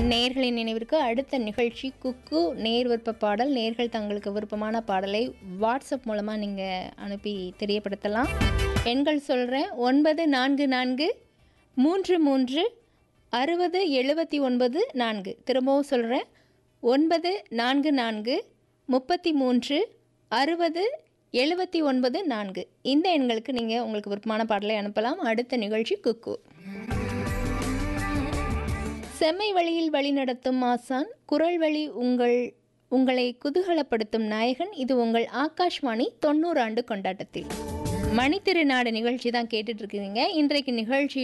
நேர்களின் நினைவிற்கு அடுத்த நிகழ்ச்சி குக்கு நேர் விருப்ப பாடல் நேர்கள் தங்களுக்கு விருப்பமான பாடலை வாட்ஸ்அப் மூலமாக நீங்கள் அனுப்பி தெரியப்படுத்தலாம் எண்கள் சொல்கிறேன் ஒன்பது நான்கு நான்கு மூன்று மூன்று அறுபது எழுபத்தி ஒன்பது நான்கு திரும்பவும் சொல்கிறேன் ஒன்பது நான்கு நான்கு முப்பத்தி மூன்று அறுபது எழுபத்தி ஒன்பது நான்கு இந்த எண்களுக்கு நீங்கள் உங்களுக்கு விருப்பமான பாடலை அனுப்பலாம் அடுத்த நிகழ்ச்சி குக்கு செம்மை வழியில் வழிநடத்தும் ஆசான் குரல் வழி உங்கள் உங்களை குதூகலப்படுத்தும் நாயகன் இது உங்கள் ஆகாஷ்வாணி தொண்ணூறு ஆண்டு கொண்டாட்டத்தில் மணித்திருநாடு நிகழ்ச்சி தான் கேட்டுட்டு இருக்கீங்க இன்றைக்கு நிகழ்ச்சி